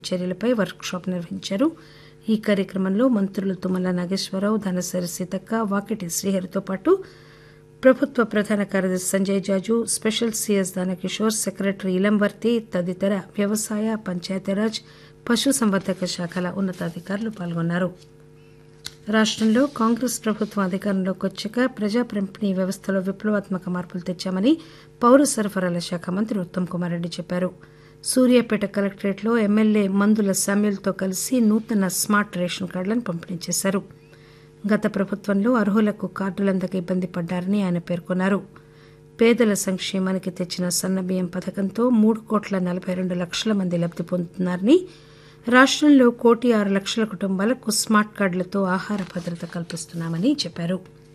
చర్యలపై work shop నిర్వహించారు ఈ కార్యక్రమంలో మంత్రులు తుమ్మల నాగేశ్వరరావు ధనసరి సీతక్క వాకిటి శ్రీహరితో పాటు ప్రభుత్వ ప్రధాన కార్యదర్శి Sanjay Jaju special CS Danakishore secretary Ilamvarthi తదితర వ్యవసాయ పంచాయతీరాజ్ పశుసంవర్ధక శాఖల ఉన్నతాధికారులు పాల్గొన్నారు రాష్టంలో కాంగ్రెస్ ప్రభుత్వం అధికారంలోకి వచ్చాక ప్రజా పంపిణీ వ్యవస్థలో విప్లవాత్మక మార్పులు తెచ్చామని పౌర సరఫరాల శాఖ మంత్రి ఉత్తమ్ కుమార్ రెడ్డి చెప్పారు సూర్యాపేట కలెక్టరేట్లో ఎమ్మెల్యే మందుల శామ్యుల్తో కలిసి నూతన స్మార్ట్ రేషన్ కార్డులను పంపిణీ చేశారు గత ప్రభుత్వంలో అర్హులకు కార్డులందక ఇబ్బంది పడ్డారని ఆయన పేర్కొన్నారు పేదల సంక్షేమానికి తెచ్చిన సన్నబియ్యం పథకంతో మూడు కోట్ల నలభై రెండు లక్షల మంది లబ్ది పొందుతున్నారని రాష్టంలో కోటి ఆరు లక్షల కుటుంబాలకు స్మార్ట్ కార్డులతో ఆహార భద్రత కల్పిస్తున్నామని చెప్పారు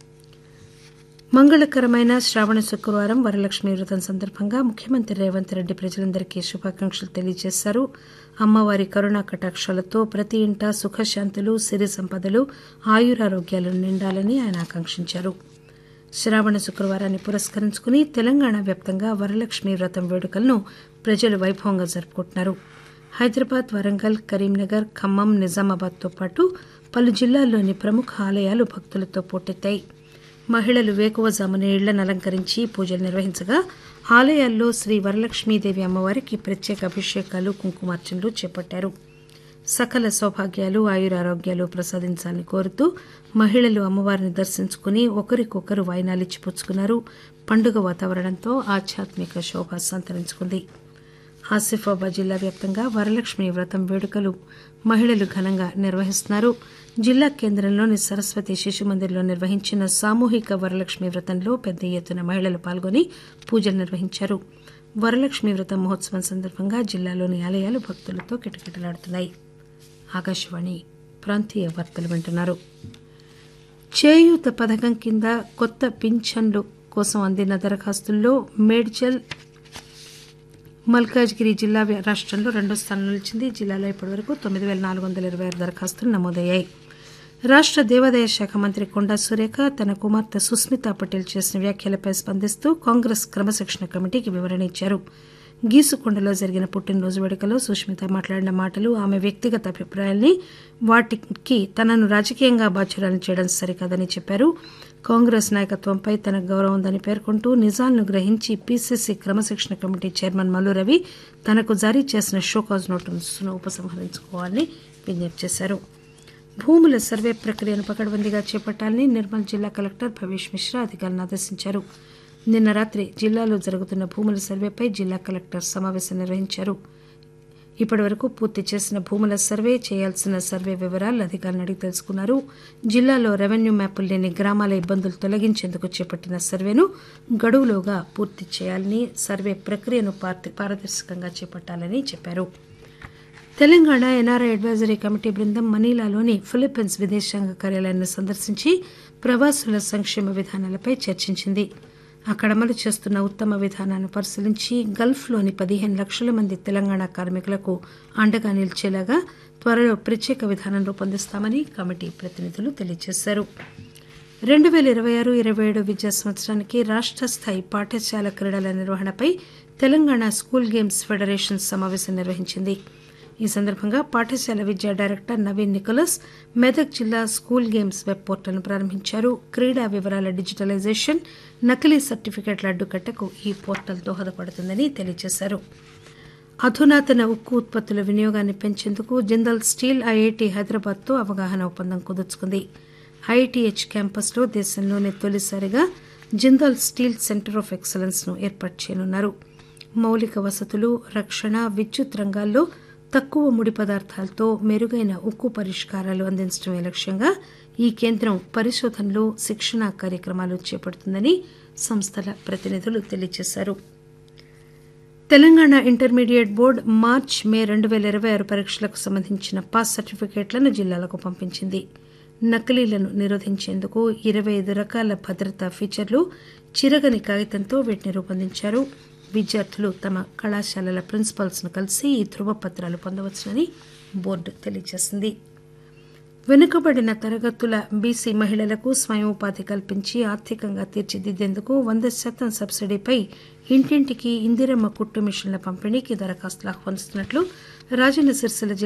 మంగళకరమైన శ్రావణ శుక్రవారం వరలక్ష్మి వ్రతం సందర్భంగా ముఖ్యమంత్రి రేవంత్ రెడ్డి ప్రజలందరికీ శుభాకాంక్షలు తెలియజేశారు అమ్మవారి కరుణా కటాక్షాలతో ప్రతి ఇంటా సుఖశాంతులు సిరి సంపదలు ఆయురారోగ్యాలు నిండాలని ఆయన ఆకాంక్షించారు శ్రావణ శుక్రవారాన్ని పురస్కరించుకుని తెలంగాణ వ్యాప్తంగా వరలక్ష్మి వ్రతం వేడుకలను ప్రజలు వైభవంగా జరుపుకుంటున్నారు హైదరాబాద్ వరంగల్ కరీంనగర్ ఖమ్మం నిజామాబాద్తో పాటు పలు జిల్లాల్లోని ప్రముఖ ఆలయాలు భక్తులతో పోటెత్తాయి మహిళలు వేకువజామున ఇళ్లను అలంకరించి పూజలు నిర్వహించగా ఆలయాల్లో శ్రీ వరలక్ష్మీదేవి అమ్మవారికి ప్రత్యేక అభిషేకాలు కుంకుమార్చనలు చేపట్టారు సకల సౌభాగ్యాలు ఆయురారోగ్యాలు ప్రసాదించాలని కోరుతూ మహిళలు అమ్మవారిని దర్శించుకుని ఒకరికొకరు వాయినాలిచ్చి పుచ్చుకున్నారు పండుగ వాతావరణంతో ఆధ్యాత్మిక శోభ సంతరించుకుంది ఆసిఫాబాద్ జిల్లా వ్యాప్తంగా వరలక్ష్మి వ్రతం వేడుకలు మహిళలు ఘనంగా నిర్వహిస్తున్నారు జిల్లా కేంద్రంలోని సరస్వతి శిశు మందిర్లో నిర్వహించిన సామూహిక వరలక్ష్మి వ్రతంలో పెద్ద ఎత్తున మహిళలు పాల్గొని పూజలు నిర్వహించారు వరలక్ష్మి వ్రతం మహోత్సవం సందర్భంగా జిల్లాలోని ఆలయాలు భక్తులతో కిటకిటలాడుతున్నాయి ఆకాశవాణి ప్రాంతీయ వార్తలు వింటున్నారు చేయూత పథకం కింద కొత్త పింఛన్లు కోసం అందిన దరఖాస్తుల్లో మేడ్చల్ మల్కాజ్గిరి జిల్లా రాష్టంలో రెండో స్థానంలో నిలిచింది జిల్లాలో ఇప్పటివరకు తొమ్మిది పేల నాలుగు వందల ఇరవై ఆరు దరఖాస్తులు నమోదయ్యాయి రాష్ట దేవాదాయ శాఖ మంత్రి కొండా సురేఖ తన కుమార్తె సుస్మితా పటేల్ చేసిన వ్యాఖ్యలపై స్పందిస్తూ కాంగ్రెస్ క్రమశిక్షణ కమిటీకి వివరణ ఇచ్చారు గీసుకొండలో జరిగిన పుట్టినరోజు వేడుకలో సుష్మిత మాట్లాడిన మాటలు ఆమె వ్యక్తిగత అభిప్రాయాల్ని వాటికి తనను రాజకీయంగా బాధ్యురాలను చేయడం సరికాదని చెప్పారు కాంగ్రెస్ నాయకత్వంపై తనకు గౌరవం ఉందని పేర్కొంటూ నిజాలను గ్రహించి పీసీసీ క్రమశిక్షణ కమిటీ చైర్మన్ మల్లు రవి తనకు జారీ చేసిన షోకాజ్ నోటీసును ఉపసంహరించుకోవాలని విజ్ఞప్తి చేశారు భూముల సర్వే ప్రక్రియను పకడ్బందీగా చేపట్టాలని నిర్మల్ జిల్లా కలెక్టర్ భవేష్ మిశ్రా అధికారులను ఆదేశించారు నిన్న రాత్రి జిల్లాలో జరుగుతున్న భూముల సర్వేపై జిల్లా కలెక్టర్ సమావేశం నిర్వహించారు ఇప్పటి వరకు పూర్తి చేసిన భూముల సర్వే చేయాల్సిన సర్వే వివరాలు అధికారులను అడిగి తెలుసుకున్నారు జిల్లాలో రెవెన్యూ మ్యాపులు లేని గ్రామాల ఇబ్బందులు తొలగించేందుకు చేపట్టిన సర్వేను గడువులోగా పూర్తి చేయాలని సర్వే ప్రక్రియను పారదర్శకంగా చేపట్టాలని చెప్పారు తెలంగాణ ఎన్ఆర్ఐ అడ్వైజరీ కమిటీ బృందం మనీలాలోని ఫిలిప్పీన్స్ విదేశాంగ కార్యాలయాన్ని సందర్శించి ప్రవాసుల సంక్షేమ విధానాలపై చర్చించింది అక్కడ అమలు చేస్తున్న ఉత్తమ విధానాన్ని పరిశీలించి గల్ఫ్లోని పదిహేను లక్షల మంది తెలంగాణ కార్మికులకు అండగా నిలిచేలాగా త్వరలో ప్రత్యేక విధానం రూపొందిస్తామని కమిటీ ప్రతినిధులు తెలియజేశారు రెండు పేల ఇరవై ఆరు ఇరవై ఏడు విద్యా సంవత్సరానికి రాష్ట స్థాయి పాఠశాల క్రీడల నిర్వహణపై తెలంగాణ స్కూల్ గేమ్స్ ఫెడరేషన్ సమావేశం నిర్వహించింది ఈ సందర్భంగా పాఠశాల విద్యా డైరెక్టర్ నవీన్ నికోలస్ మెదక్ జిల్లా స్కూల్ గేమ్స్ వెబ్ పోర్టల్ను ప్రారంభించారు క్రీడా వివరాల డిజిటలైజేషన్ నకిలీ సర్టిఫికెట్ల అడ్డుకట్టకు ఈ పోర్టల్ దోహదపడుతుందని తెలియజేశారు అధునాతన ఉక్కు ఉత్పత్తుల వినియోగాన్ని పెంచేందుకు జిందల్ స్టీల్ ఐఐటి హైదరాబాద్తో అవగాహన ఒప్పందం కుదుర్చుకుంది ఐఐటిహెచ్ క్యాంపస్లో దేశంలోనే తొలిసారిగా Jindal steel centre of excellence ను ఏర్పాటు చేయనున్నారు మౌలిక వసతులు రక్షణ విద్యుత్ రంగాల్లో తక్కువ ముడి పదార్థాలతో మెరుగైన ఉక్కు పరిష్కారాలు అందించడమే లక్ష్యంగా ఈ కేంద్రం పరిశోధనలు శిక్షణ కార్యక్రమాలు చేపడుతుందని సంస్థల ప్రతినిధులు తెలియజేశారు Telangana intermediate board March May రెండు పేల ఇరవై ఆరు పరీక్షలకు సంబంధించిన పాస్ సర్టిఫికేట్లను జిల్లాలకు పంపించింది నకిలీలను నిరోధించేందుకు ఇరవై ఐదు రకాల భద్రతా ఫీచర్లు చిరగని కాగితంతో వీటిని రూపొందించారు విద్యార్థులు తమ కళాశాలల ప్రిన్సిపల్స్ ను కలిసి ఈ ధృవపత్రాలు పొందవచ్చునని బోర్డు తెలియజేసింది వెనుకబడిన తరగతుల బీసీ మహిళలకు స్వయం ఉపాధి కల్పించి ఆర్థికంగా తీర్చిదిద్దేందుకు వంద శాతం సబ్సిడీపై ఇంటింటికి ఇందిరమ్మ కుట్టు మిషన్ల పంపిణీకి దరఖాస్తులు ఆహ్వానిస్తున్నట్లు రాజన్న సిరిసిల్ల